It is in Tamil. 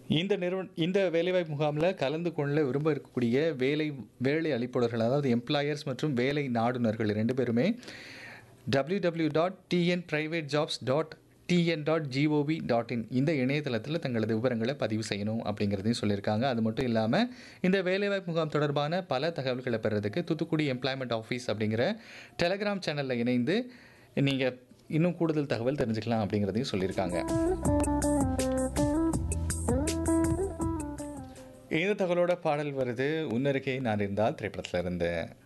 இந்த நிறுவன இந்த வேலைவாய்ப்பு முகாமில் கலந்து கொள்ள விரும்ப இருக்கக்கூடிய வேலை வேலை அளிப்பாளர்கள் அதாவது எம்ப்ளாயர்ஸ் மற்றும் வேலை நாடுனர்கள் ரெண்டு பேருமே W W dot TN private jobs dot TN dot GOV dot in இந்த இணையதளத்தில் தங்களது விவரங்களை பதிவு செய்யணும் அப்படிங்கிறதையும் சொல்லியிருக்காங்க அது மட்டும் இல்லாமல் இந்த வேலைவாய்ப்பு முகாம் தொடர்பான பல தகவல்களை பெறதுக்கு தூத்துக்குடி எம்ப்ளாய்மெண்ட் ஆஃபீஸ் அப்படிங்கிற டெலகிராம் சேனலில் இணைந்து நீங்கள் இன்னும் கூடுதல் தகவல் தெரிஞ்சுக்கலாம் அப்படிங்கிறதையும் சொல்லியிருக்காங்க இந்த தகவலோட பாடல் வருது உன்னருகே நான் இருந்தால் திரைப்படத்தில் இருந்து